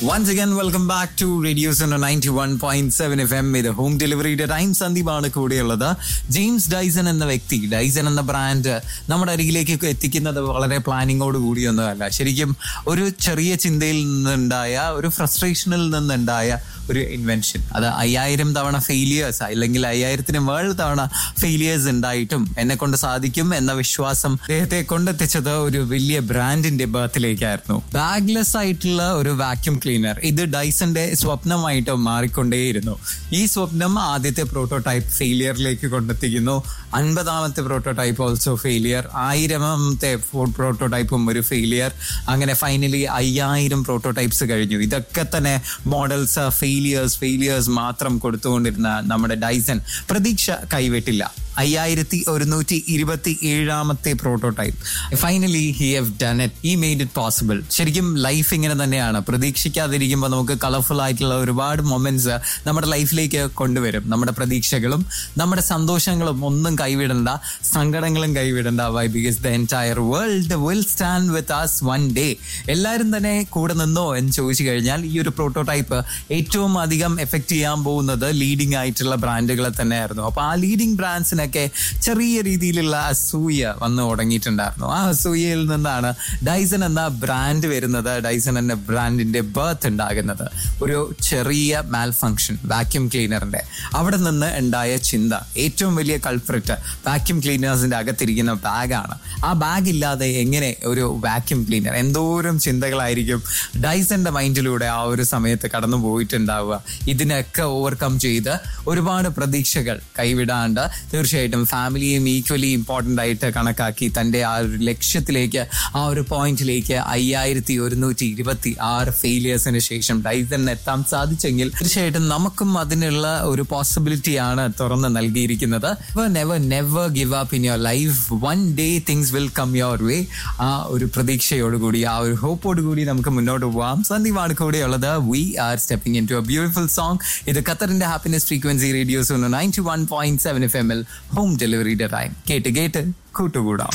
once again welcome back to radios ninety one point seven F M ഇത് home ഡെലിവറിയുടെ time സന്ദീപാണ് കൂടെയുള്ളത് James Dyson എന്ന വ്യക്തി ഡൈസൺ എന്ന ബ്രാൻഡ് നമ്മുടെ അരികിലേക്ക് എത്തിക്കുന്നത് വളരെ പ്ലാനിങ്ങോട് കൂടിയൊന്നുമല്ല ശരിക്കും ഒരു ചെറിയ ചിന്തയിൽ നിന്നുണ്ടായ ഒരു ഫ്രസ്ട്രേഷനിൽ നിന്നുണ്ടായ ഒരു ഇൻവെൻഷൻ അത് അയ്യായിരം തവണ ഫെയിലിയേഴ്സ് അല്ലെങ്കിൽ അയ്യായിരത്തിന് മേൾ തവണ ഫെയിലിയേഴ്സ് ഉണ്ടായിട്ടും എന്നെ കൊണ്ട് സാധിക്കും എന്ന വിശ്വാസം അദ്ദേഹത്തെ കൊണ്ടെത്തിച്ചത് ഒരു വലിയ ബ്രാൻഡിന്റെ ബർത്തിലേക്കായിരുന്നു ബാഗ്ലെസ് ആയിട്ടുള്ള ഒരു വാക്യൂം ക്ലീനർ ഇത് ഡൈസന്റെ സ്വപ്നമായിട്ട് മാറിക്കൊണ്ടേയിരുന്നു ഈ സ്വപ്നം ആദ്യത്തെ പ്രോട്ടോടൈപ്പ് ഫെയിലിയറിലേക്ക് കൊണ്ടെത്തിക്കുന്നു അൻപതാമത്തെ പ്രോട്ടോടൈപ്പ് ഓൾസോ ഫെയിലിയർ ആയിരമാമത്തെ പ്രോട്ടോടൈപ്പും ഒരു ഫെയിലിയർ അങ്ങനെ ഫൈനലി അയ്യായിരം പ്രോട്ടോടൈപ്സ് കഴിഞ്ഞു ഇതൊക്കെ തന്നെ മോഡൽസ് ഫെയിലിയേഴ്സ് ഫെയിലിയേഴ്സ് മാത്രം കൊടുത്തുകൊണ്ടിരുന്ന നമ്മുടെ ഡൈസൺ പ്രതീക്ഷ കൈവിട്ടില്ല അയ്യായിരത്തി ഒരുന്നൂറ്റി ഇരുപത്തി ഏഴാമത്തെ prototype finally he have done it ഈ മെയ്ഡ് ഇറ്റ് പോസിബിൾ ശരിക്കും ലൈഫ് ഇങ്ങനെ തന്നെയാണ് പ്രതീക്ഷിക്കാതിരിക്കുമ്പോൾ നമുക്ക് കളർഫുൾ ആയിട്ടുള്ള ഒരുപാട് മൊമെന്റ്സ് നമ്മുടെ ലൈഫിലേക്ക് കൊണ്ടുവരും നമ്മുടെ പ്രതീക്ഷകളും നമ്മുടെ സന്തോഷങ്ങളും ഒന്നും കൈവിടണ്ട സങ്കടങ്ങളും കൈവിടണ്ട why because the entire world will stand with us one day എല്ലാവരും തന്നെ കൂടെ നിന്നോ എന്ന് ചോദിച്ചു കഴിഞ്ഞാൽ ഈ ഒരു പ്രോട്ടോടൈപ്പ് ഏറ്റവും അധികം എഫക്ട് ചെയ്യാൻ പോകുന്നത് ലീഡിംഗ് ആയിട്ടുള്ള ബ്രാൻഡുകളെ തന്നെയായിരുന്നു അപ്പൊ ആ ലീഡിംഗ് ബ്രാൻഡ്സിനൊക്കെ ചെറിയ രീതിയിലുള്ള അസൂയ വന്നു തുടങ്ങിയിട്ടുണ്ടായിരുന്നു ആ അസൂയയിൽ നിന്നാണ് ഡൈസൺ എന്ന ബ്രാൻഡ് വരുന്നത് ഡൈസൺ എന്ന ബ്രാൻഡിന്റെ ബർത്ത് ഉണ്ടാകുന്നത് ഒരു ചെറിയ മാൽ ഫങ്ഷൻ വാക്യൂം ക്ലീനറിന്റെ അവിടെ നിന്ന് ഉണ്ടായ ചിന്ത ഏറ്റവും വലിയ കൾപ്രിറ്റ് വാക്യൂം ക്ലീനേഴ്സിന്റെ അകത്തിരിക്കുന്ന ബാഗാണ് ആ ബാഗ് ഇല്ലാതെ എങ്ങനെ ഒരു വാക്യൂം ക്ലീനർ എന്തോരം ചിന്തകളായിരിക്കും ഡൈസന്റെ മൈൻഡിലൂടെ ആ ഒരു സമയത്ത് കടന്നു പോയിട്ടുണ്ടാവുക ഇതിനൊക്കെ ഓവർകം ചെയ്ത് ഒരുപാട് പ്രതീക്ഷകൾ കൈവിടാണ്ട് തീർച്ചയായിട്ടും ഫാമിലിയും ഈക്വലി ഇമ്പോർട്ടൻ്റ് ആയിട്ട് കണക്കാക്കി തൻ്റെ ആ ഒരു ലക്ഷ്യത്തിലേക്ക് ആ ഒരു പോയിന്റിലേക്ക് അയ്യായിരത്തി ഒരുന്നൂറ്റി ഇരുപത്തി ആറ് ഫെയിലിയേഴ്സിന് ശേഷം ഡൈസണിന് എത്താൻ സാധിച്ചെങ്കിൽ തീർച്ചയായിട്ടും നമുക്കും അതിനുള്ള ഒരു പോസിബിലിറ്റിയാണ് തുറന്ന് നൽകിയിരിക്കുന്നത് never never give up in your life one day things will come your way ആ ഒരു പ്രതീക്ഷയോടുകൂടി ആ ഒരു ഹോപ്പോട് കൂടി നമുക്ക് മുന്നോട്ട് പോവാം സന്ദീപാണ് കൂടെയുള്ളത് we are stepping into a beautiful song ഇത് ഖത്തറിന്റെ happiness frequency radios ninety one point seven F M എൽ ഹോം ഡെലിവറിയുടെ ടൈം കേട്ട് കേട്ട് കൂട്ടുകൂടാം